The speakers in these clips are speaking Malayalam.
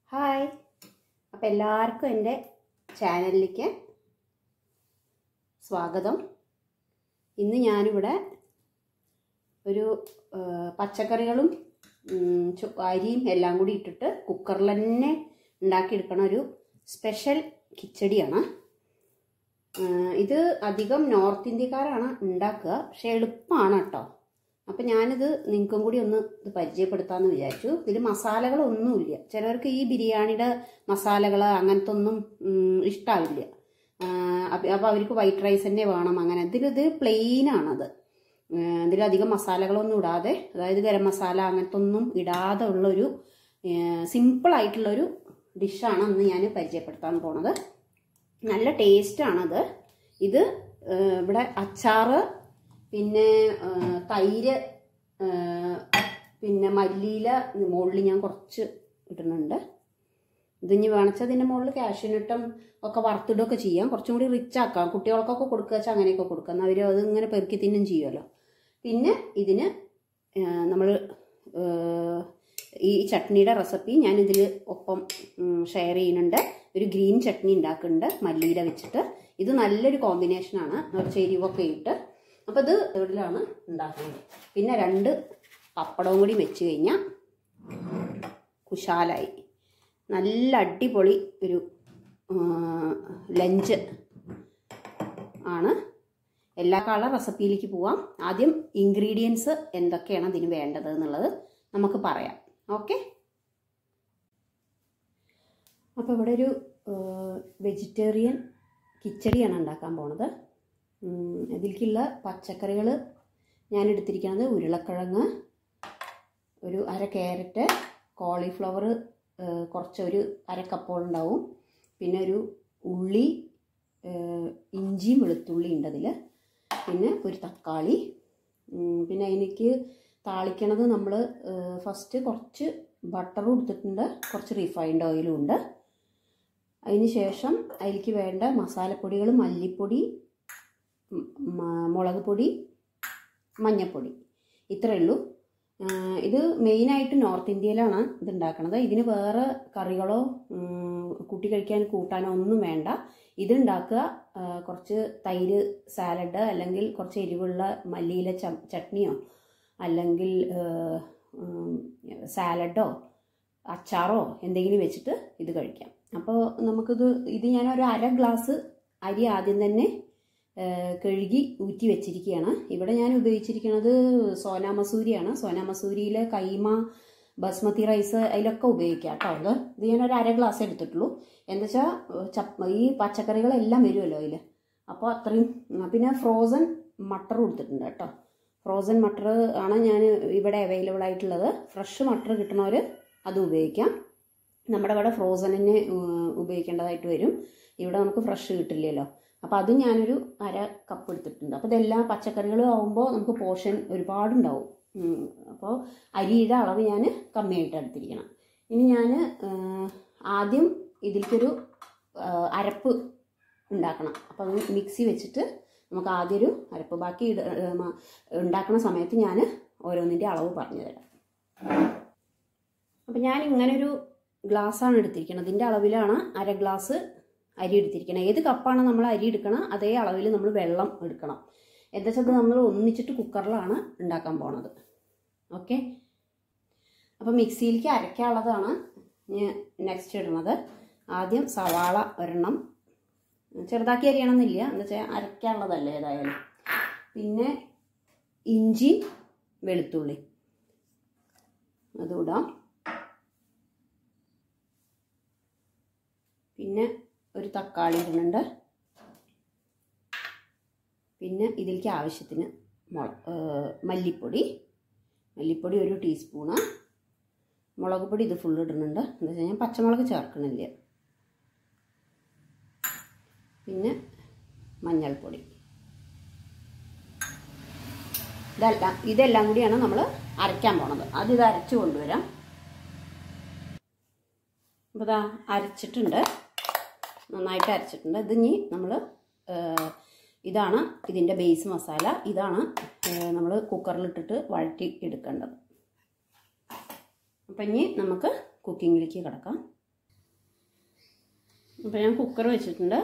ഹായ് അപ്പോൾ എല്ലാവർക്കും എൻ്റെ ചാനലിലേക്ക് സ്വാഗതം ഇന്ന് ഞാനിവിടെ ഒരു ആ, പച്ചക്കറികളും ഉം, ചു- അരിയും എല്ലാം കൂടി ഇട്ടിട്ട് കുക്കറിൽ തന്നെ ഉണ്ടാക്കിയെടുക്കണ ഒരു സ്പെഷ്യൽ കിച്ചടിയാണ് ആ, ഇത് അധികം നോർത്ത് ഇന്ത്യക്കാരാണ് ഉണ്ടാക്കുക പക്ഷെ എളുപ്പമാണ് കേട്ടോ അപ്പം ഞാനിത് നിങ്ങൾക്കും കൂടി ഒന്ന് ഇത് പരിചയപ്പെടുത്താമെന്ന് വിചാരിച്ചു ഇതിൽ മസാലകളൊന്നുമില്ല ചിലവർക്ക് ഈ ബിരിയാണിയുടെ മസാലകൾ അങ്ങനത്തെ ഒന്നും ഇഷ്ടാവില്ല അപ്പോൾ അവർക്ക് വൈറ്റ് റൈസ് തന്നെ വേണം അങ്ങനെ ഇതിലിത് പ്ലെയിൻ ആണത് ഇതിലധികം മസാലകളൊന്നും ഇടാതെ അതായത് ഗരം മസാല അങ്ങനത്തെ ഒന്നും ഇടാതെ ഉള്ളൊരു സിമ്പിളായിട്ടുള്ളൊരു ഡിഷാണ് അന്ന് ഞാൻ പരിചയപ്പെടുത്താൻ പോണത് നല്ല ടേസ്റ്റാണത് ഇത് ആ, ഇവിടെ അച്ചാറ് പിന്നെ ആ, തൈര് ആ, പിന്നെ മല്ലിയില മുകളിൽ ഞാൻ കുറച്ച് ഇടുന്നുണ്ട് ഇതിനി വേണച്ചാൽ ഇതിൻ്റെ മുകളിൽ കാഷ്യൂനട്ടും ഒക്കെ വറുത്തിടുകയൊക്കെ ചെയ്യാം കുറച്ചും കൂടി റിച്ച് ആക്കാം കുട്ടികൾക്കൊക്കെ കൊടുക്കുക വെച്ചാൽ അങ്ങനെയൊക്കെ കൊടുക്കാം എന്നാൽ അവർ അത് ഇങ്ങനെ പെറുക്കി തിന്നും ചെയ്യുമല്ലോ പിന്നെ ഇതിന് നമ്മൾ ഈ ചട്നിയുടെ റെസിപ്പി ഞാനിതിൽ ഒപ്പം ഷെയർ ചെയ്യുന്നുണ്ട് ഒരു ഗ്രീൻ ചട്നി ഉണ്ടാക്കുന്നുണ്ട് മല്ലിയില വെച്ചിട്ട് ഇത് നല്ലൊരു കോമ്പിനേഷനാണ് കുറച്ച് എരിവൊക്കെ ഇട്ട് അപ്പോൾ ഇത് ഇതിലാണ് ഉണ്ടാക്കുന്നത് പിന്നെ രണ്ട് പപ്പടവും കൂടി വെച്ച് കഴിഞ്ഞാൽ കുശാലായി നല്ല അടിപൊളി ഒരു ലഞ്ച് ആണ് എല്ലാ കളർ റെസിപ്പിയിലേക്ക് പോവാം ആദ്യം ഇൻഗ്രീഡിയൻസ് എന്തൊക്കെയാണ് അതിന് വേണ്ടത് എന്നുള്ളത് നമുക്ക് പറയാം ഓക്കെ അപ്പോൾ ഇവിടെ ഒരു വെജിറ്റേറിയൻ കിച്ചടിയാണ് ഉണ്ടാക്കാൻ പോണത് ഉം, ഇതിലേക്കുള്ള പച്ചക്കറികൾ ഞാൻ എടുത്തിരിക്കുന്നത് ഉരുളക്കിഴങ്ങ് ഒരു അര ക്യാരറ്റ് കോളിഫ്ലവർ കുറച്ച് ഒരു അര കപ്പോളം ഉണ്ടാവും പിന്നെ ഒരു ഉള്ളി ഏഹ്, ഇഞ്ചിയും വെളുത്തുള്ളി ഉണ്ട് അതിൽ പിന്നെ ഒരു തക്കാളി ഉം, പിന്നെ എനിക്ക് താളിക്കണത് നമ്മൾ ഫസ്റ്റ് കുറച്ച് ബട്ടറും എടുത്തിട്ടുണ്ട് കുറച്ച് റിഫൈൻഡ് ഓയിലും ഉണ്ട് അതിന് ശേഷം അതിലേക്ക് വേണ്ട മസാലപ്പൊടികൾ മല്ലിപ്പൊടി ഉം, മ- മുളക് പൊടി മഞ്ഞൾപ്പൊടി ഇത്രയേ ഉള്ളൂ ആ, ഇത് മെയിനായിട്ട് നോർത്ത് ഇന്ത്യയിലാണ് ഇത് ഉണ്ടാക്കുന്നത് ഇതിന് വേറെ കറികളോ ഉം, കൂട്ടി കഴിക്കാൻ കൂട്ടാനോ ഒന്നും വേണ്ട ഇത് ഉണ്ടാക്കുക ആ, കുറച്ച് തൈര് സാലഡ് അല്ലെങ്കിൽ കുറച്ച് എരിവുള്ള മല്ലിയില ച- ചട്നിയോ അല്ലെങ്കിൽ ആ, ഉം, സാലഡോ അച്ചാറോ എന്തെങ്കിലും വെച്ചിട്ട് ഇത് കഴിക്കാം അപ്പോൾ നമുക്കിത് ഇത് ഞാൻ ഒരു അര ഗ്ലാസ് അരി ആദ്യം തന്നെ ആ, കഴുകി ഊറ്റി വെച്ചിരിക്കുകയാണ് ഇവിടെ ഞാൻ ഉപയോഗിച്ചിരിക്കുന്നത് സോനാ മസൂരിയാണ് സോനാ മസൂരിയിലെ കൈമ ബസ്മതി റൈസ് അതിലൊക്കെ ഉപയോഗിക്കാം കേട്ടോ അത് ഇത് ഞാൻ ഒരു അര ഗ്ലാസ് എടുത്തിട്ടുള്ളൂ എന്താ വെച്ചാൽ ചപ്പ ഈ പച്ചക്കറികളെല്ലാം വരുമല്ലോ അതിൽ അപ്പോൾ അത്രയും ഉം, പിന്നെ ഫ്രോസൺ മട്ടർ കൊടുത്തിട്ടുണ്ട് കേട്ടോ ഫ്രോസൺ മട്ടർ ആണ് ഞാൻ ഇവിടെ അവൈലബിൾ ആയിട്ടുള്ളത് ഫ്രഷ് മട്ടർ കിട്ടുന്നവർ അത് ഉപയോഗിക്കാം നമ്മുടെ ഇവിടെ ഫ്രോസൺ തന്നെ ഉം, ഉപയോഗിക്കേണ്ടതായിട്ട് വരും ഇവിടെ നമുക്ക് ഫ്രഷ് കിട്ടില്ലല്ലോ അപ്പോൾ അതും ഞാനൊരു അര കപ്പ് എടുത്തിട്ടുണ്ട് അപ്പോൾ ഇതെല്ലാം പച്ചക്കറികളും ആവുമ്പോൾ നമുക്ക് പോർഷൻ ഒരുപാടുണ്ടാവും ഉം, അപ്പോൾ അരിയുടെ അളവ് ഞാൻ കമ്മിയായിട്ട് എടുത്തിരിക്കണം ഇനി ഞാൻ ആദ്യം ഇതിലേക്കൊരു ആ, അരപ്പ് ഉണ്ടാക്കണം അപ്പോൾ അത് മിക്സി വെച്ചിട്ട് നമുക്ക് ആദ്യം ഒരു അരപ്പ് ബാക്കി ഇട ഏ, മ- ഉണ്ടാക്കുന്ന സമയത്ത് ഞാൻ ഓരോന്നിൻ്റെ അളവ് പറഞ്ഞു തരാം അപ്പം ഞാൻ ഇങ്ങനൊരു ഗ്ലാസ്സാണ് എടുത്തിരിക്കുന്നത് ഇതിൻ്റെ അളവിലാണ് അര ഗ്ലാസ് അരി എടുത്തിരിക്കണം ഏത് കപ്പാണ് നമ്മൾ അരി എടുക്കണം അതേ അളവിൽ നമ്മൾ വെള്ളം എടുക്കണം എന്താ വെച്ചാൽ നമ്മൾ ഒന്നിച്ചിട്ട് കുക്കറിലാണ് ഉണ്ടാക്കാൻ പോണത് ഓക്കെ അപ്പോൾ മിക്സിയിലേക്ക് അരയ്ക്കാനുള്ളതാണ് ഞാൻ നെക്സ്റ്റ് ഇടുന്നത് ആദ്യം സവാള ഒരെണ്ണം ചെറുതാക്കി അരിയണമെന്നില്ല എന്താ വെച്ചാൽ അരയ്ക്കാനുള്ളതല്ലേ ഏതായാലും പിന്നെ ഇഞ്ചി വെളുത്തുള്ളി അതും ഇടാം പിന്നെ ഒരു തക്കാളി ഇടുന്നുണ്ട് പിന്നെ ഇതിലേക്ക് ആവശ്യത്തിന് മുള ഏഹ് മല്ലിപ്പൊടി മല്ലിപ്പൊടി ഒരു ടീസ്പൂണ് മുളക് പൊടി ഇത് ഫുള്ള് ഇടുന്നുണ്ട് എന്താ വെച്ചാൽ ഞാൻ പച്ചമുളക് ചേർക്കണില്ല പിന്നെ മഞ്ഞൾപ്പൊടി ഇതെല്ലാം ഇതെല്ലാം കൂടിയാണ് നമ്മൾ അരയ്ക്കാൻ പോണത് അത് ഇത് അരച്ച് കൊണ്ടുവരാം അപ്പോൾ ഇതാ അരച്ചിട്ടുണ്ട് നന്നായിട്ട് അരച്ചിട്ടുണ്ട് ഇത് ഇനി നമ്മൾ ഇതാണ് ഇതിൻ്റെ ബേസ് മസാല ഇതാണ് നമ്മൾ കുക്കറിലിട്ടിട്ട് വഴറ്റി എടുക്കേണ്ടത് അപ്പം ഇനി നമുക്ക് കുക്കിങ്ങിലേക്ക് കിടക്കാം അപ്പോൾ ഞാൻ കുക്കർ വെച്ചിട്ടുണ്ട്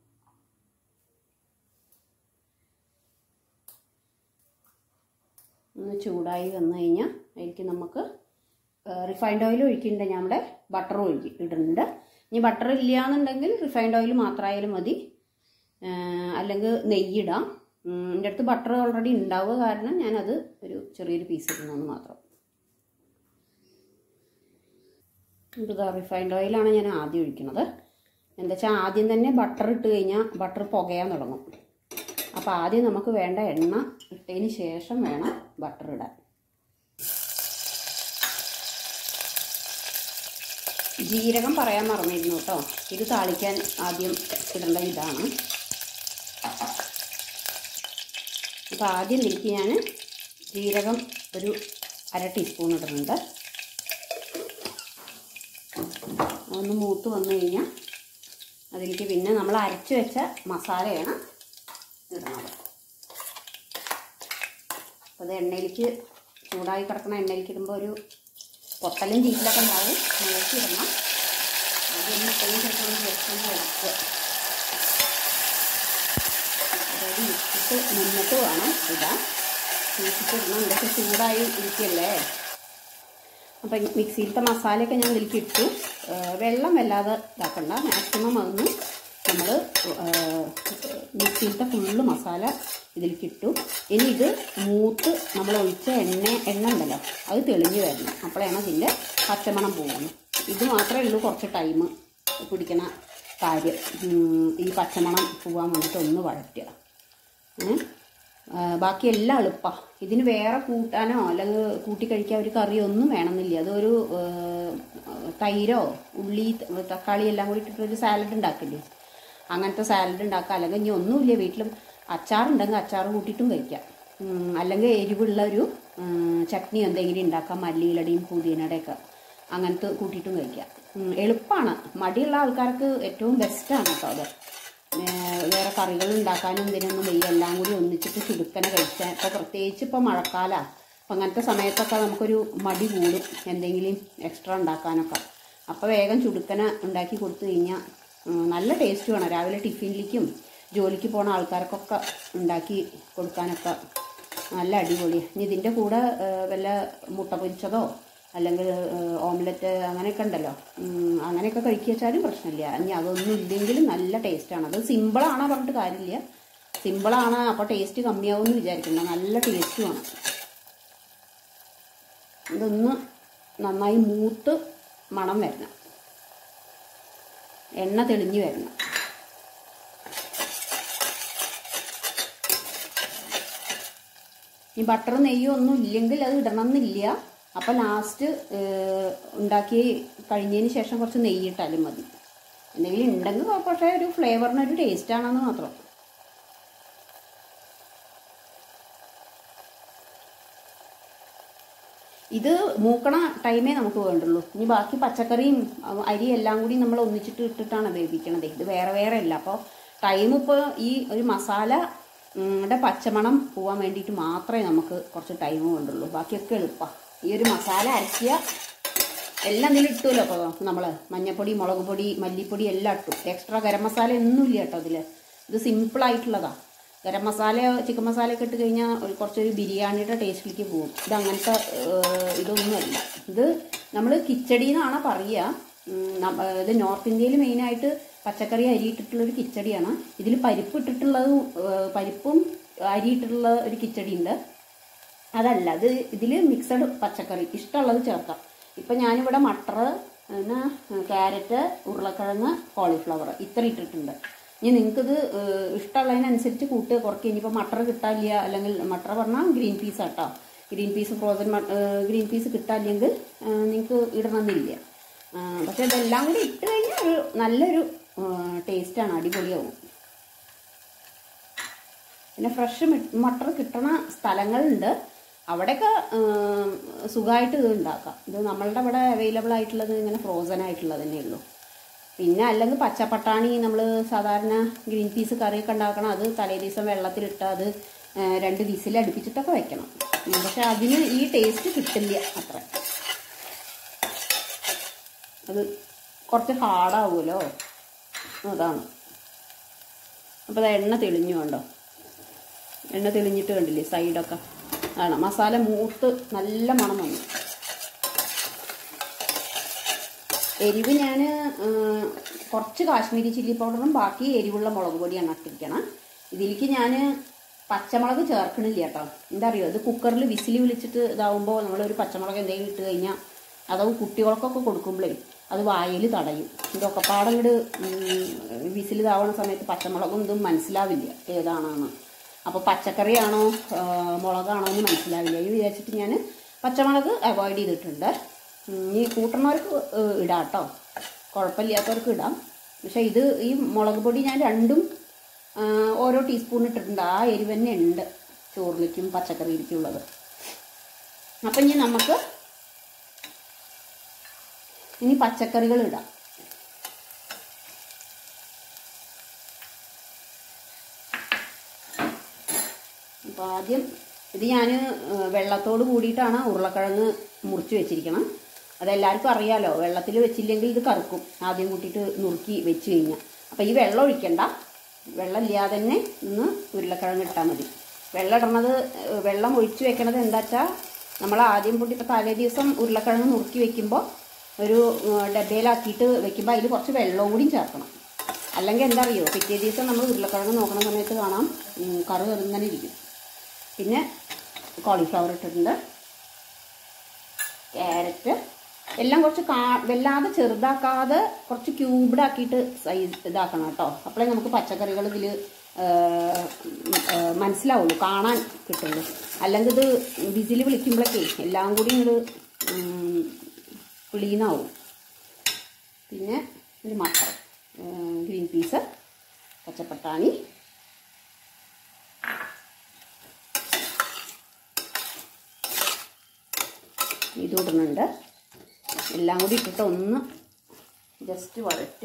ഒന്ന് ചൂടായി വന്നു കഴിഞ്ഞാൽ അതിലേക്ക് നമുക്ക് റിഫൈൻഡ് ഓയിൽ ഒഴിക്കുന്നുണ്ട് ഞാൻ ഇവിടെ ബട്ടർ ഒഴുകി ഇടുന്നുണ്ട് ഇനി ബട്ടർ ഇല്ല എന്നുണ്ടെങ്കിൽ റിഫൈൻഡ് ഓയിൽ മാത്രമായാലും മതി അല്ലെങ്കിൽ നെയ്യിടാം എൻ്റെ അടുത്ത് ബട്ടർ ഓൾറെഡി ഉണ്ടാവുക കാരണം ഞാനത് ഒരു ചെറിയൊരു പീസ് ഇടുന്നു മാത്രം ഇതാ റിഫൈൻഡ് ഓയിലാണ് ഞാൻ ആദ്യം ഒഴിക്കുന്നത് എന്താ വെച്ചാൽ ആദ്യം തന്നെ ബട്ടർ ഇട്ട് കഴിഞ്ഞാൽ ബട്ടർ പുകയാൻ തുടങ്ങും അപ്പോൾ ആദ്യം നമുക്ക് വേണ്ട എണ്ണ ഇട്ടതിന് ശേഷം വേണം ബട്ടർ ഇടാൻ ജീരകം പറയാൻ മറന്നിരുന്നു കേട്ടോ ഇത് താളിക്കാൻ ആദ്യം ഇടേണ്ട ഇതാണ് അപ്പോൾ ആദ്യം ഇതിലേക്ക് ഞാൻ ജീരകം ഒരു അര ടീസ്പൂൺ ഇടുന്നുണ്ട് ഒന്ന് മൂത്ത് വന്നു കഴിഞ്ഞാൽ അതിലേക്ക് പിന്നെ നമ്മൾ അരച്ച് വെച്ച മസാലയാണ് ഇടണത് അപ്പോൾ അത് എണ്ണയിലേക്ക് ചൂടായി കിടക്കുന്ന എണ്ണയിലേക്ക് ഇടുമ്പോൾ ഒരു പൊട്ടലും ചീറ്റിലൊക്കെ ഉണ്ടാവും നോക്കി ഇടണം അതൊന്ന് ഇത്രയും ചിലപ്പോൾ ഒന്ന് ജസ്റ്റ് ഒന്ന് എടുക്കുക അതായത് ഇട്ടിട്ട് നിന്നിട്ട് വേണം ഇടാൻ തീച്ചിട്ട് ഇടണം ഇതൊക്കെ ചൂടായി ഇരിക്കല്ലേ അപ്പം മിക്സിയിലത്തെ മസാലയൊക്കെ ഞാൻ ഇതിലേക്ക് ഇട്ടു വെള്ളം വല്ലാതെ ഇതാക്കണ്ട മാക്സിമം അതൊന്ന് നമ്മൾ മിക്സിയിലത്തെ ഫുള്ള് മസാല ഇതിലേക്ക് ഇട്ടു ഇനി ഇത് മൂത്ത് നമ്മൾ ഒഴിച്ച എണ്ണ എണ്ണ ഉണ്ടല്ലോ അത് തെളിഞ്ഞ് വരണം അപ്പോഴാണ് അതിൻ്റെ പച്ചമണം പോകുന്നത് ഇത് മാത്രമേ ഉള്ളൂ കുറച്ച് ടൈം പിടിക്കണ കാര്യം ഈ പച്ചമണം പോകാൻ വേണ്ടിയിട്ട് ഒന്ന് വഴറ്റുക ബാക്കി എല്ലാം എളുപ്പമാണ് ഇതിന് വേറെ കൂട്ടാനോ അല്ലെങ്കിൽ കൂട്ടി കഴിക്കാൻ ഒരു കറിയോ ഒന്നും വേണമെന്നില്ല അതൊരു തൈരോ ഉള്ളി തക്കാളി എല്ലാം കൂടി ഇട്ടിട്ടൊരു സാലഡ് ഉണ്ടാക്കില്ലേ അങ്ങനത്തെ സാലഡ് ഉണ്ടാക്കാം അല്ലെങ്കിൽ ഇനി ഒന്നുമില്ല വീട്ടിലും അച്ചാറുണ്ടെങ്കിൽ അച്ചാർ കൂട്ടിയിട്ടും കഴിക്കാം അല്ലെങ്കിൽ എരിവുള്ള ഒരു ചട്നി എന്തെങ്കിലും ഉണ്ടാക്കാം മല്ലിയിലടിയും പുതിനയുടെയൊക്കെ അങ്ങനത്തെ കൂട്ടിയിട്ടും കഴിക്കാം എളുപ്പമാണ് മടിയുള്ള ആൾക്കാർക്ക് ഏറ്റവും ബെസ്റ്റാണ് കേട്ടോ അത് വേറെ കറികൾ ഉണ്ടാക്കാനും ഇതിനൊന്നും വയ്യ എല്ലാം കൂടി ഒന്നിച്ചിട്ട് ചുടുക്കനെ കഴിച്ചാൽ ഇപ്പോൾ പ്രത്യേകിച്ച് ഇപ്പോൾ മഴക്കാലമാണ് അപ്പം അങ്ങനത്തെ സമയത്തൊക്കെ നമുക്കൊരു മടി കൂടും എന്തെങ്കിലും എക്സ്ട്രാ ഉണ്ടാക്കാനൊക്കെ അപ്പോൾ വേഗം ചുടുക്കനെ ഉണ്ടാക്കി കൊടുത്തു കഴിഞ്ഞാൽ നല്ല ടേസ്റ്റ് വേണം രാവിലെ ടിഫിനിലേക്കും ജോലിക്ക് പോണ ആൾക്കാർക്കൊക്കെ ഉണ്ടാക്കി കൊടുക്കാനൊക്കെ നല്ല അടിപൊളിയാണ് ഇനി ഇതിൻ്റെ കൂടെ വല്ല മുട്ട പൊരിച്ചതോ അല്ലെങ്കിൽ ഓംലെറ്റ് അങ്ങനെയൊക്കെ ഉണ്ടല്ലോ അങ്ങനെയൊക്കെ കഴിക്കുക വെച്ചാലും പ്രശ്നമില്ല ഇനി അതൊന്നും ഇല്ലെങ്കിലും നല്ല ടേസ്റ്റാണ് അത് സിമ്പിളാണോ പറഞ്ഞിട്ട് കാര്യമില്ല സിമ്പിളാണ് അപ്പോൾ ടേസ്റ്റ് കമ്മിയാവും എന്ന് വിചാരിക്കണ്ട നല്ല ടേസ്റ്റുമാണ് ഇതൊന്ന് നന്നായി മൂത്ത് മണം വരണം എണ്ണ തെളിഞ്ഞു വരണം ഈ ബട്ടറും നെയ്യും ഒന്നും ഇല്ലെങ്കിൽ അത് ഇടണമെന്നില്ല അപ്പം ലാസ്റ്റ് ഉണ്ടാക്കി കഴിഞ്ഞതിന് ശേഷം കുറച്ച് നെയ്യിട്ടാലും മതി എന്തെങ്കിലും ഉണ്ടെങ്കിൽ പക്ഷേ ഒരു ഫ്ലേവറിന് ഒരു ടേസ്റ്റ് ആണെന്ന് മാത്രം ഇത് മൂക്കണ ടൈമേ നമുക്ക് വേണ്ടുള്ളൂ ഇനി ബാക്കി പച്ചക്കറിയും അരി എല്ലാം കൂടി നമ്മൾ ഒന്നിച്ചിട്ട് ഇട്ടിട്ടാണ് വേവിക്കണത് ഇത് വേറെ വേറെ അല്ല അപ്പോൾ ടൈം ഇപ്പോൾ ഈ ഒരു മസാല യുടെ പച്ചമണം പോകാൻ വേണ്ടിയിട്ട് മാത്രമേ നമുക്ക് കുറച്ച് ടൈം വേണ്ടുള്ളൂ ബാക്കിയൊക്കെ എളുപ്പമാണ് ഈ ഒരു മസാല അരക്കിയ എല്ലാം ഇതിൽ ഇട്ടുമല്ലോ അപ്പോൾ നമ്മൾ മഞ്ഞപ്പൊടി മുളക് പൊടി മല്ലിപ്പൊടി എല്ലാം ഇട്ടു എക്സ്ട്രാ ഗരം മസാല ഒന്നുമില്ല കേട്ടോ ഇതിൽ ഇത് സിമ്പിളായിട്ടുള്ളതാണ് ഗരം മസാല ചിക്കൻ മസാല ഒക്കെ ഇട്ട് കഴിഞ്ഞാൽ ഒരു കുറച്ചൊരു ബിരിയാണിയുടെ ടേസ്റ്റിലേക്ക് പോകും ഇത് അങ്ങനത്തെ ഇതൊന്നുമല്ല ഇത് നമ്മൾ കിച്ചടി എന്നാണ് പറയുക ഇത് നോർത്ത് ഇന്ത്യയിൽ മെയിനായിട്ട് പച്ചക്കറി അരി ഇട്ടിട്ടുള്ളൊരു കിച്ചടിയാണ് ഇതിൽ പരിപ്പ് ഇട്ടിട്ടുള്ളത് പരിപ്പും അരി ഇട്ടിട്ടുള്ള ഒരു കിച്ചടി ഉണ്ട് അതല്ല അത് ഇതിൽ മിക്സഡ് പച്ചക്കറി ഇഷ്ടമുള്ളത് ചേർക്കാം ഇപ്പം ഞാനിവിടെ മട്ടർ പിന്നെ ക്യാരറ്റ് ഉരുളക്കിഴങ്ങ് കോളിഫ്ലവർ ഇത്ര ഇട്ടിട്ടുണ്ട് ഇനി നിങ്ങൾക്കിത് ഇഷ്ടമുള്ളതിനനുസരിച്ച് കൂട്ട് കുറയ്ക്കുക ഇനിയിപ്പോൾ മട്ടർ കിട്ടാനില്ല അല്ലെങ്കിൽ മട്ടർ പറഞ്ഞാൽ ഗ്രീൻ പീസ് കേട്ടോ green peas frozen green peas കിട്ടാനില്ലെങ്കിൽ നിങ്ങൾക്ക് ഇടണമെന്നില്ല പക്ഷെ ഇതെല്ലാം കൂടി ഇട്ട് കഴിഞ്ഞാൽ ഒരു നല്ലൊരു ടേസ്റ്റാണ് അടിപൊളിയാവും പിന്നെ ഫ്രഷ് മട്ടർ കിട്ടണ സ്ഥലങ്ങളുണ്ട് അവിടെയൊക്കെ സുഖമായിട്ട് ഇത് ഉണ്ടാക്കാം ഇത് നമ്മളുടെ ഇവിടെ അവൈലബിൾ ആയിട്ടുള്ളത് ഇങ്ങനെ ഫ്രോസൺ ആയിട്ടുള്ളത് തന്നെ ഉള്ളൂ പിന്നെ അല്ലെങ്കിൽ പച്ചപ്പട്ടാണി നമ്മൾ സാധാരണ ഗ്രീൻ പീസ് കറിയൊക്കെ ഉണ്ടാക്കണം അത് തലേ ദിവസം വെള്ളത്തിലിട്ട് അത് രണ്ട് വിസിൽ അടുപ്പിച്ചിട്ടൊക്കെ വെക്കണം പക്ഷെ അതിന് ഈ ടേസ്റ്റ് കിട്ടില്ല അത്ര അത് കുറച്ച് ഹാർഡാവുമല്ലോ അതാണ് അപ്പോൾ അത് എണ്ണ തെളിഞ്ഞു കണ്ടോ എണ്ണ തെളിഞ്ഞിട്ട് കണ്ടില്ലേ സൈഡൊക്കെ ആണ് മസാല മൂത്ത് നല്ല മണം വന്നു എരിവ് ഞാൻ കുറച്ച് കാശ്മീരി ചില്ലി പൗഡറും ബാക്കി എരിവുള്ള മുളക് പൊടിയാണ് ഇട്ടിരിക്കണം ഇതിലേക്ക് ഞാൻ പച്ചമുളക് ചേർക്കണില്ല കേട്ടോ എന്താ അറിയോ ഇത് കുക്കറിൽ വിസിൽ വിളിച്ചിട്ട് ഇതാവുമ്പോൾ നമ്മളൊരു പച്ചമുളക് എന്തെങ്കിലും ഇട്ട് കഴിഞ്ഞാൽ അതാവും കുട്ടികൾക്കൊക്കെ കൊടുക്കുമ്പോഴേ അത് വായിൽ തടയും ഇതൊക്കെ പാടങ്ങട് വിസിൽ ഇതാവുന്ന സമയത്ത് പച്ചമുളകും ഇതും മനസ്സിലാവില്ല ഏതാണെന്ന് അപ്പോൾ പച്ചക്കറിയാണോ ആ, മുളകാണോ എന്ന് മനസ്സിലാവില്ല ഇത് വിചാരിച്ചിട്ട് ഞാൻ പച്ചമുളക് അവോയ്ഡ് ചെയ്തിട്ടുണ്ട് ഉം, ഇനി കൂട്ടണവർക്ക് ഏഹ്, ഇടാം കേട്ടോ കുഴപ്പമില്ലാത്തവർക്ക് ഇടാം പക്ഷേ ഇത് ഈ മുളക് പൊടി ഞാൻ രണ്ടും ആ, ഓരോ ടീസ്പൂൺ ഇട്ടിട്ടുണ്ട് ആ എരിവ് തന്നെ ഉണ്ട് ചോറിലേക്കും പച്ചക്കറിയിലേക്കും ഉള്ളത് അപ്പം ഇനി നമുക്ക് ഇനി പച്ചക്കറികൾ ഇടാം അപ്പോൾ ആദ്യം ഇത് ഞാൻ വെള്ളത്തോട് കൂടിയിട്ടാണ് ഉരുളക്കിഴങ്ങ് മുറിച്ച് വെച്ചിരിക്കണം അതെല്ലാവർക്കും അറിയാലോ വെള്ളത്തിൽ വെച്ചില്ലെങ്കിൽ ഇത് കറുക്കും ആദ്യം കൂട്ടിയിട്ട് നുറുക്കി വെച്ച് കഴിഞ്ഞാൽ അപ്പോൾ ഈ വെള്ളം ഒഴിക്കണ്ട വെള്ളം ഇല്ലാതെ തന്നെ ഒന്ന് ഉരുളക്കിഴങ്ങ് ഇട്ടാൽ മതി വെള്ളം ഇടണത് ഏഹ്, വെള്ളം ഒഴിച്ച് വെക്കണത് എന്താ വെച്ചാൽ നമ്മൾ ആദ്യം കൂട്ടി ഇപ്പോൾ തലേ ദിവസം ഉരുളക്കിഴങ്ങ് നുറുക്കി വെക്കുമ്പോൾ ഒരു ഏഹ്, ഡബയിലാക്കിയിട്ട് വെക്കുമ്പോൾ അതിൽ കുറച്ച് വെള്ളവും കൂടിയും ചേർക്കണം അല്ലെങ്കിൽ എന്താ അറിയോ പിറ്റേ ദിവസം നമ്മൾ ഉരുളക്കിഴങ്ങ് നോക്കണ സമയത്ത് കാണാം ഉം, കറ് കറുങ്ങനെ ഇരിക്കും പിന്നെ കോളിഫ്ലവർ ഇട്ടിട്ടുണ്ട് ക്യാരറ്റ് എല്ലാം കുറച്ച് കാ വല്ലാതെ ചെറുതാക്കാതെ കുറച്ച് ക്യൂബ്ഡ് ആക്കിയിട്ട് സൈസ് ഇതാക്കണം കേട്ടോ അപ്പോഴേ നമുക്ക് പച്ചക്കറികൾ ഇതിൽ മനസ്സിലാവുള്ളൂ കാണാൻ കിട്ടുള്ളൂ അല്ലെങ്കിൽ ഇത് വിസിൽ വിളിക്കുമ്പോഴൊക്കെ എല്ലാം കൂടി ഇങ്ങോട്ട് ക്ലീനാവും പിന്നെ ഒരു മട്ടർ ഗ്രീൻ പീസ് പച്ചപ്പട്ടാണി ഇത് ഇടുന്നുണ്ട് എല്ലാം കൂടി ഇട്ടിട്ട് ഒന്ന് ജസ്റ്റ് വഴറ്റ്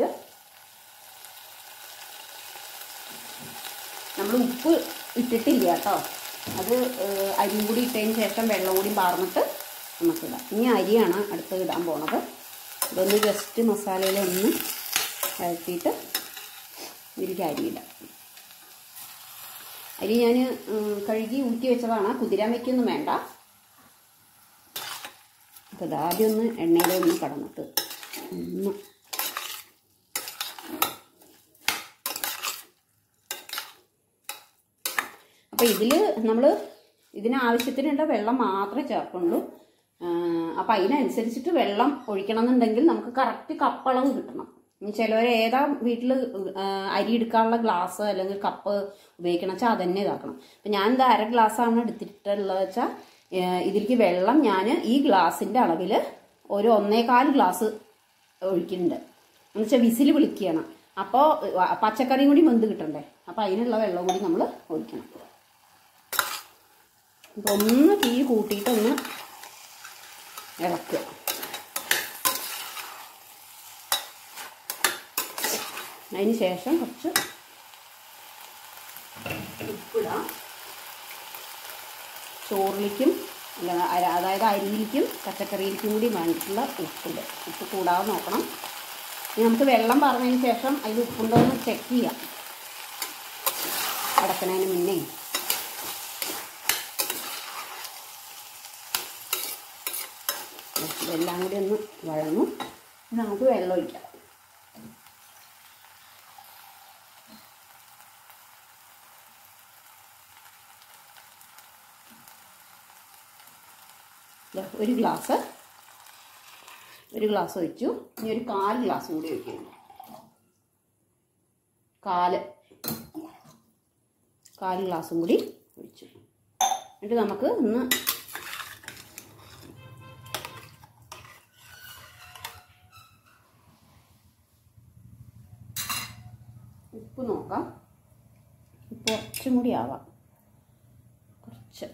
നമ്മൾ ഉപ്പ് ഇട്ടിട്ടില്ല കേട്ടോ അത് ഏഹ്, അരിയും കൂടി ഇട്ടതിന് ശേഷം വെള്ളം കൂടി പാർന്നിട്ട് നമുക്കിടാം ഇനി അരിയാണ് അടുത്ത് ഇടാൻ പോണത് ഇതൊന്ന് ജസ്റ്റ് മസാലയിൽ ഒന്ന് വഴറ്റിയിട്ട് ഇതിലേക്ക് അരിയിടാം അരി ഞാൻ കഴുകി ഊറ്റി വെച്ചതാണ് കുതിരാൻ വയ്ക്കൊന്നും വേണ്ട അപ്പോൾ ഇത് ആദ്യം ഒന്ന് എണ്ണയിലൊന്ന് കടന്നിട്ട് ഒന്ന് അപ്പോൾ ഇതിൽ നമ്മൾ ഇതിനാവശ്യത്തിനുള്ള വെള്ളം മാത്രമേ ചേർക്കുള്ളൂ അപ്പം അതിനനുസരിച്ചിട്ട് വെള്ളം ഒഴിക്കണം എന്നുണ്ടെങ്കിൽ നമുക്ക് കറക്റ്റ് കപ്പളവ് കിട്ടണം ഇനി ചിലവർ ഏതാ വീട്ടിൽ അരി എടുക്കാനുള്ള ഗ്ലാസ് അല്ലെങ്കിൽ കപ്പ് ഉപയോഗിക്കണം വെച്ചാൽ അതന്നെ ഇതാക്കണം അപ്പം ഞാൻ ഇത് അര ഗ്ലാസ്സാണ് എടുത്തിട്ടുള്ളത് വെച്ചാൽ ഇതിലേക്ക് വെള്ളം ഞാൻ ഈ ഗ്ലാസിൻ്റെ അളവിൽ ഒരു ഒന്നേകാൽ ഗ്ലാസ് ഒഴിക്കുന്നുണ്ട് എന്ന് വെച്ചാൽ വിസിൽ വിളിക്കുകയാണ് അപ്പോൾ പച്ചക്കറിയും കൂടി വെന്ത് കിട്ടണ്ടേ അപ്പോൾ അതിനുള്ള വെള്ളം കൂടി നമ്മൾ ഒഴിക്കണം അപ്പോൾ ഒന്ന് തീ കൂട്ടിയിട്ടൊന്ന് ഇളക്കുക അതിന് ശേഷം കുറച്ച് ഉപ്പിടാം ചോറിലേക്കും അല്ല അര- അതായത് അരിയിലേക്കും പച്ചക്കറിയിലേക്കും കൂടി വേണ്ടിയിട്ടുള്ള ഉപ്പിട് ഉപ്പ് കൂടാതെ നോക്കണം ഇനി നമുക്ക് വെള്ളം പറഞ്ഞതിന് ശേഷം അതിൽ ഉപ്പുണ്ടോ എന്ന് ചെക്ക് ചെയ്യാം അടക്കണതിന് മുന്നേ ഇതെല്ലാം കൂടി ഒന്ന് വഴങ്ങും ഇനി നമുക്ക് വെള്ളം ഒഴിക്കാം ദേ ഒരു ഗ്ലാസ് ഒരു ഗ്ലാസ് ഒഴിച്ചു ഇനി ഒരു കാൽ ഗ്ലാസ് കൂടി ഒഴിക്കുന്നു കാല് കാൽ ഗ്ലാസും കൂടി ഒഴിച്ചു എന്നിട്ട് നമുക്ക് ഒന്ന് ഉപ്പ് നോക്കാം ഉപ്പ് കുറച്ചും കൂടി ആവാം കുറച്ച്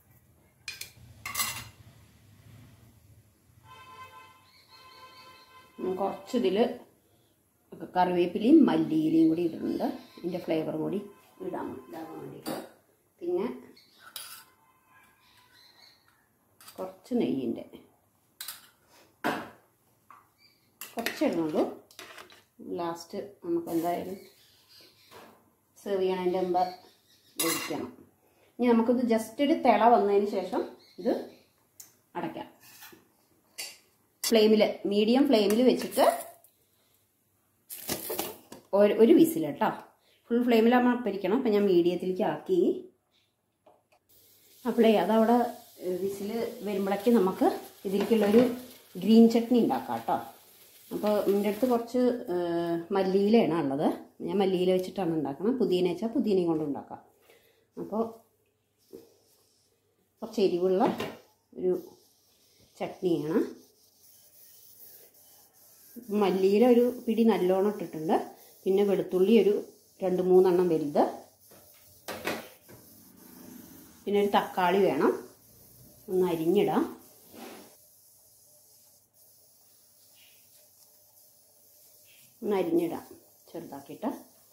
ഉം, കുറച്ച് ഇതിൽ കറിവേപ്പിലയും മല്ലിയിലയും കൂടി ഇടുന്നുണ്ട് ഇതിൻ്റെ ഫ്ലേവറും കൂടി ഇടാൻ ഇടാൻ വേണ്ടിയിട്ട് പിന്നെ കുറച്ച് നെയ്യിൻ്റെ കുറച്ച് ഇടുന്നുള്ളൂ ലാസ്റ്റ് നമുക്ക് എന്തായാലും സെർവ് ചെയ്യണതിൻ്റെ മുമ്പ് ഒഴിക്കണം ഇനി നമുക്കിത് ജസ്റ്റ് ഒരു തിള വന്നതിന് ശേഷം ഇത് അടയ്ക്കാം ഫ്ലെയിമിൽ മീഡിയം ഫ്ലെയിമിൽ വെച്ചിട്ട് ഒരു ഒരു വിസിൽ കേട്ടോ ഫുൾ ഫ്ലെയിമിലാകുമ്പോൾ അപ്പരിക്കണം അപ്പം ഞാൻ മീഡിയത്തിലേക്ക് ആക്കി അപ്പോഴേ അതവിടെ വിസിൽ വരുമ്പോഴേക്ക് നമുക്ക് ഇതിലേക്കുള്ളൊരു ഗ്രീൻ ചട്നി ഉണ്ടാക്കാം കേട്ടോ അപ്പോൾ എൻ്റെ അടുത്ത് കുറച്ച് മല്ലിയിലയാണ് ഉള്ളത് ഞാൻ മല്ലിയില വെച്ചിട്ടാണ് ഉണ്ടാക്കണം പുതിന വെച്ചാൽ പുതിനയും കൊണ്ട് ഉണ്ടാക്കാം അപ്പോൾ കുറച്ച് എരിവുള്ള ഒരു ചട്നിയാണ് മല്ലിയില ഒരു പിടി നല്ലോണം ഇട്ടിട്ടുണ്ട് പിന്നെ വെളുത്തുള്ളി ഒരു രണ്ട് മൂന്നെണ്ണം വലുത് പിന്നെ ഒരു തക്കാളി വേണം ഒന്ന് അരിഞ്ഞിടാം ഒന്ന് അരിഞ്ഞിടാം ചെറുതാക്കിയിട്ട്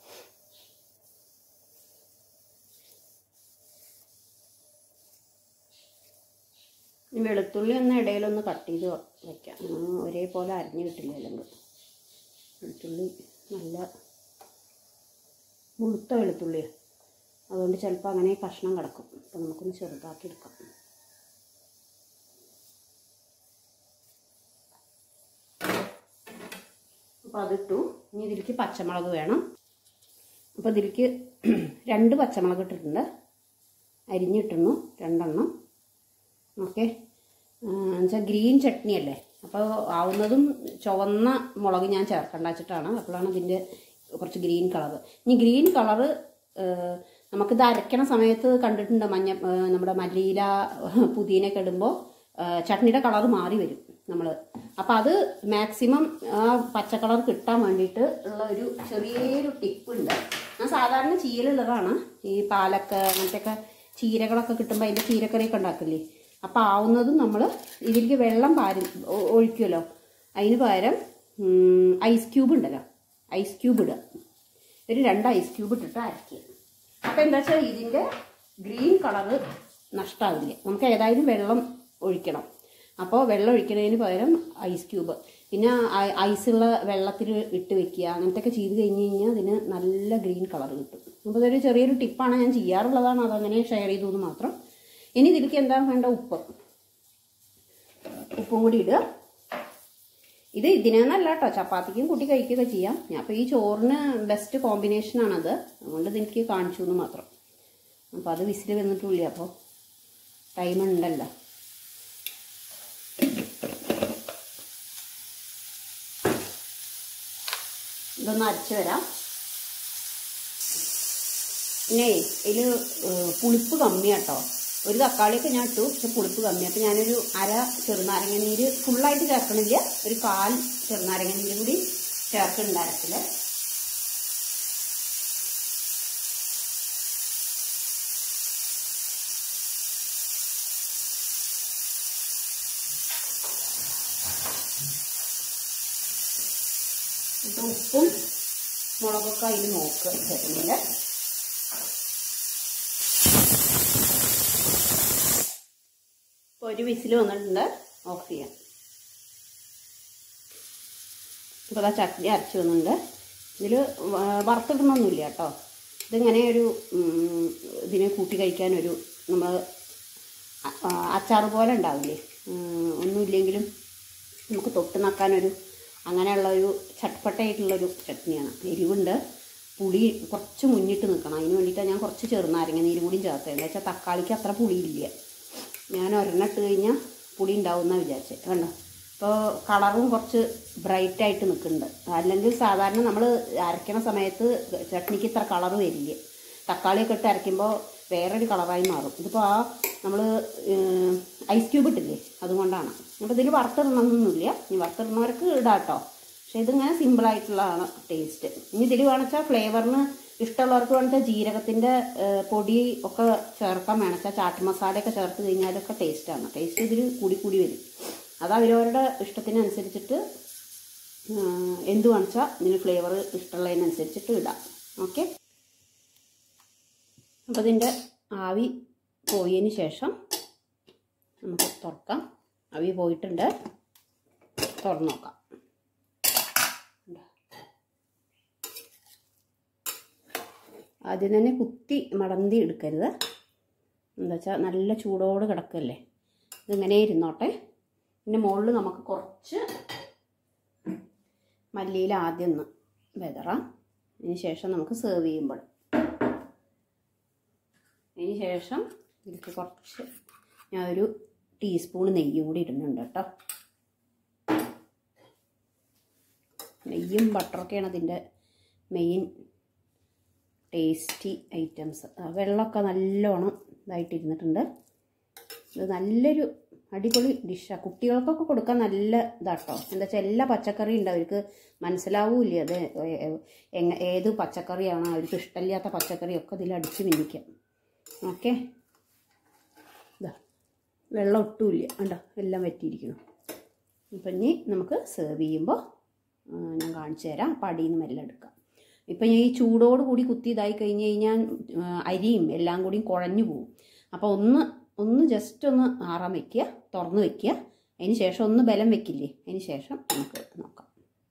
ഈ വെളുത്തുള്ളി ഒന്ന് ഇടയിലൊന്ന് കട്ട് ചെയ്ത് വെക്കാം ആ, ഒരേപോലെ അരിഞ്ഞ് കിട്ടില്ല അല്ലെങ്കിൽ വെളുത്തുള്ളി നല്ല മുഴുത്ത വെളുത്തുള്ളിയാണ് അതുകൊണ്ട് ചിലപ്പോൾ അങ്ങനെ കഷ്ണം കിടക്കും അപ്പം നമുക്കൊന്ന് ചെറുതാക്കി എടുക്കാം അപ്പോൾ അതിട്ടു ഇനി ഇതിലേക്ക് പച്ചമുളക് വേണം അപ്പോൾ ഇതിലേക്ക് രണ്ട് പച്ചമുളക് ഇട്ടിട്ടുണ്ട് അരിഞ്ഞിട്ടുന്നു രണ്ടെണ്ണം ഓക്കെ എന്നുവെച്ചാൽ ഗ്രീൻ ചട്നി അല്ലേ അപ്പോൾ ആവുന്നതും ചുവന്ന മുളക് ഞാൻ ചേർക്കണ്ട വെച്ചിട്ടാണ് അപ്പോഴാണ് ഇതിൻ്റെ കുറച്ച് ഗ്രീൻ കളറ് ഇനി ഗ്രീൻ കളറ് നമുക്കിത് അരയ്ക്കണ സമയത്ത് കണ്ടിട്ടുണ്ട് മഞ്ഞ ഏ, നമ്മുടെ മല്ലിയില പുതിനയൊക്കെ ഇടുമ്പോൾ ചട്നിയുടെ കളറ് മാറി വരും നമ്മൾ അപ്പോൾ അത് മാക്സിമം ആ പച്ച കളർ കിട്ടാൻ വേണ്ടിയിട്ട് ഉള്ള ഒരു ചെറിയൊരു ടിപ്പ് ഉണ്ട് ഞാൻ സാധാരണ ചീലുള്ളതാണ് ഈ പാലക്ക അങ്ങനത്തെയൊക്കെ ചീരകളൊക്കെ കിട്ടുമ്പോൾ അതിൻ്റെ ചീരക്കറിയൊക്കെ ഉണ്ടാക്കില്ലേ അപ്പോൾ ആവുന്നതും നമ്മൾ ഇതിലേക്ക് വെള്ളം പാരി ഒ- ഒഴിക്കുമല്ലോ അതിന് പകരം ഉം, ഐസ് ക്യൂബ് ഉണ്ടല്ലോ ഐസ് ക്യൂബ് ഇടുക ഒരു രണ്ട് ഐസ് ക്യൂബ് ഇട്ടിട്ട് അരയ്ക്കുക അപ്പോൾ എന്താ വെച്ചാൽ ഇതിൻ്റെ ഗ്രീൻ കളറ് നഷ്ടാവില്ല നമുക്ക് ഏതായാലും വെള്ളം ഒഴിക്കണം അപ്പോൾ വെള്ളം ഒഴിക്കുന്നതിന് പകരം ഐസ് ക്യൂബ് പിന്നെ ഐ- ഐസുള്ള വെള്ളത്തിൽ ഇട്ട് വെക്കുക അങ്ങനത്തെയൊക്കെ ചെയ്ത് കഴിഞ്ഞ് കഴിഞ്ഞാൽ അതിന് നല്ല ഗ്രീൻ കളർ കിട്ടും അപ്പോൾ ഇതൊരു ചെറിയൊരു ടിപ്പാണ് ഞാൻ ചെയ്യാറുള്ളതാണ് അതങ്ങനെ ഷെയർ ചെയ്തു എന്ന് മാത്രം ഇനി ഇതിലേക്ക് എന്താ വേണ്ട ഉപ്പ് ഉപ്പും കൂടി ഇടുക ഇത് ഇതിനെന്നല്ല കേട്ടോ ചപ്പാത്തിക്കും കൂട്ടി കഴിക്കുകയൊക്കെ ചെയ്യാം ഞാൻ അപ്പോൾ ഈ ചോറിന് ബെസ്റ്റ് കോമ്പിനേഷനാണത് അതുകൊണ്ട് ഇത് എനിക്ക് കാണിച്ചു എന്ന് മാത്രം അപ്പോൾ അത് വിസിൽ വന്നിട്ടില്ല അപ്പോൾ ടൈം ഉണ്ടല്ലോ ഇതൊന്ന് അരച്ച് വരാം പിന്നെ ഇതിൽ പുളിപ്പ് കമ്മിയാട്ടോ ഒരു തക്കാളിയൊക്കെ ഞാൻ ഇട്ടു പക്ഷെ പുളിപ്പ് കമ്മി അപ്പം ഞാനൊരു അര ചെറുനാരങ്ങ നീര് ഫുള്ളായിട്ട് ചേർക്കണില്ല ഒരു കാൽ ചെറുനാരങ്ങ നീര് കൂടി ചേർക്കുന്നുണ്ട് അരത്തില് ഇപ്പം ഉപ്പും മുളകൊക്കെ അതിൽ നോക്കുക ചേർക്കുന്നില്ല ഇപ്പോൾ ഒരു വിസിൽ വന്നിട്ടുണ്ട് ഓഫ് ചെയ്യാം ഇപ്പോൾ അതാ ചട്നി അരച്ച് വന്നിട്ടുണ്ട് ഇതിൽ വറുത്തിടണമൊന്നുമില്ല കേട്ടോ ഇതിങ്ങനെ ഒരു ഉം, ഇതിനെ കൂട്ടി കഴിക്കാനൊരു നമ്മൾ അച്ചാർ പോലെ ഉണ്ടാവില്ലേ ഉം, ഒന്നുമില്ലെങ്കിലും നമുക്ക് തൊട്ട് നക്കാനൊരു അങ്ങനെയുള്ള ഒരു ചട്പട്ടയായിട്ടുള്ളൊരു ചട്നിയാണ് എരിവുണ്ട് പുളി കുറച്ച് മുന്നിട്ട് നിൽക്കണം അതിന് വേണ്ടിയിട്ടാണ് ഞാൻ കുറച്ച് ചെറുനാരങ്ങ നീര് കൂടിയും ചേർത്തത് എന്താ വെച്ചാൽ തക്കാളിക്ക് അത്ര പുളിയില്ല ഞാൻ ഒരെണ്ണിട്ട് കഴിഞ്ഞാൽ പുളി ഉണ്ടാവുമെന്നാണ് വിചാരിച്ചത് കണ്ടോ ഇപ്പോൾ കളറും കുറച്ച് ബ്രൈറ്റ് ആയിട്ട് നിൽക്കുന്നുണ്ട് അല്ലെങ്കിൽ സാധാരണ നമ്മൾ അരയ്ക്കണ സമയത്ത് ചട്നിക്ക് ഇത്ര കളർ വരില്ല തക്കാളിയൊക്കെ ഇട്ട് അരയ്ക്കുമ്പോൾ വേറൊരു കളറായി മാറും ഇതിപ്പോൾ ആ നമ്മൾ ഐസ് ക്യൂബ് ഇട്ടില്ലേ അതുകൊണ്ടാണ് അപ്പോൾ ഇതിൽ വറുത്തിടണമെന്നൊന്നുമില്ല ഇനി വറുത്തിടുന്നവർക്ക് ഇടാം കേട്ടോ പക്ഷേ ഇതിങ്ങനെ സിമ്പിളായിട്ടുള്ളതാണ് ടേസ്റ്റ് ഇനി ഇതിൽ വേണമെച്ചാൽ ഫ്ലേവറിന് ഇഷ്ടമുള്ളവർക്ക് വേണമെച്ചാൽ ജീരകത്തിൻ്റെ പൊടി ഒക്കെ ചേർക്കാൻ വേണമെച്ചാൽ ചാട്ട് മസാലയൊക്കെ ചേർത്ത് കഴിഞ്ഞാലൊക്കെ ടേസ്റ്റാണ് ടേസ്റ്റ് ഇതിൽ കൂടി കൂടി വരും അത് അവരവരുടെ ഇഷ്ടത്തിനനുസരിച്ചിട്ട് ആ, എന്ത് വേണമെച്ചാൽ ഇതിന് ഫ്ലേവർ ഇഷ്ടമുള്ളതിനനുസരിച്ചിട്ട് ഇടാം ഓക്കെ അപ്പോൾ ഇതിൻ്റെ ആവി പോയതിന് ശേഷം നമുക്ക് തുറക്കാം ആവി പോയിട്ടുണ്ട് തുറന്ന് നോക്കാം ആദ്യം തന്നെ കുത്തി മടന്തി എടുക്കരുത് എന്താ വെച്ചാൽ നല്ല ചൂടോട് കിടക്കല്ലേ ഇതിങ്ങനെ ഇരുന്നോട്ടെ പിന്നെ മുകളിൽ നമുക്ക് കുറച്ച് മല്ലിയിൽ ആദ്യം ഒന്ന് വെതറാം അതിന് ശേഷം നമുക്ക് സെർവ് ചെയ്യുമ്പോൾ അതിന് ശേഷം ഇതിലേക്ക് കുറച്ച് ഞാൻ ഒരു ടീസ്പൂൺ നെയ്യ് കൂടി ഇടുന്നുണ്ട് കേട്ടോ നെയ്യും ബട്ടറൊക്കെയാണ് അതിൻ്റെ മെയിൻ ടേസ്റ്റി ഐറ്റംസ് വെള്ളമൊക്കെ നല്ലോണം ഇതായിട്ടിരുന്നിട്ടുണ്ട് ഇത് നല്ലൊരു അടിപൊളി ഡിഷാണ് കുട്ടികൾക്കൊക്കെ കൊടുക്കാൻ നല്ല ഇതാട്ടോ എന്താ വെച്ചാൽ എല്ലാ പച്ചക്കറിയും ഉണ്ട് അവർക്ക് മനസ്സിലാവൂല അത് എങ്ങ ഏത് പച്ചക്കറിയാണ് അവർക്ക് ഇഷ്ടമില്ലാത്ത പച്ചക്കറിയൊക്കെ ഇതിൽ അടിച്ച് മിന്നിക്കാം ഓക്കെ ഇതാ വെള്ളം ഒട്ടുമില്ല കണ്ടോ എല്ലാം വറ്റിയിരിക്കണം അപ്പം ഇനി നമുക്ക് സെർവ് ചെയ്യുമ്പോൾ ഞാൻ കാണിച്ചു തരാം അപ്പം അടിയിൽ നിന്ന് മെല്ലെ എടുക്കാം ഇപ്പം ഈ ചൂടോട് കൂടി കുത്തി ഇതായി കഴിഞ്ഞ് കഴിഞ്ഞാൽ അരിയും എല്ലാം കൂടി കുഴഞ്ഞു പോകും അപ്പോൾ ഒന്ന് ഒന്ന് ജസ്റ്റ് ഒന്ന് ആറാൻ വെക്കുക തുറന്ന് വെക്കുക അതിന് ശേഷം ഒന്ന് ബലം വെക്കില്ലേ അതിന് ശേഷം നമുക്ക് നോക്കാം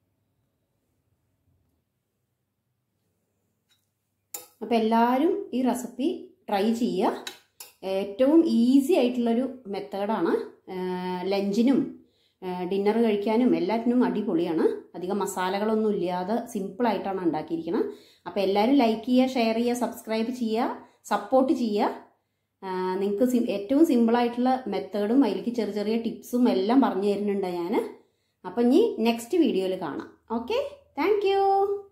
അപ്പോൾ എല്ലാവരും ഈ റെസിപ്പി ട്രൈ ചെയ്യുക ഏറ്റവും ഈസി ആയിട്ടുള്ളൊരു മെത്തേഡാണ് ലഞ്ചിനും ഡിന്നർ കഴിക്കാനും എല്ലാറ്റിനും അടിപൊളിയാണ് അധികം മസാലകളൊന്നും ഇല്ലാതെ സിമ്പിളായിട്ടാണ് ഉണ്ടാക്കിയിരിക്കുന്നത് അപ്പോൾ എല്ലാവരും ലൈക്ക് ചെയ്യുക ഷെയർ ചെയ്യുക സബ്സ്ക്രൈബ് ചെയ്യുക സപ്പോർട്ട് ചെയ്യുക നിങ്ങൾക്ക് സി ഏറ്റവും സിമ്പിളായിട്ടുള്ള മെത്തേഡും അതിലേക്ക് ചെറിയ ചെറിയ ടിപ്സും എല്ലാം പറഞ്ഞു തരുന്നുണ്ട് ഞാൻ അപ്പം ഇനി നെക്സ്റ്റ് വീഡിയോയിൽ കാണാം ഓക്കെ താങ്ക്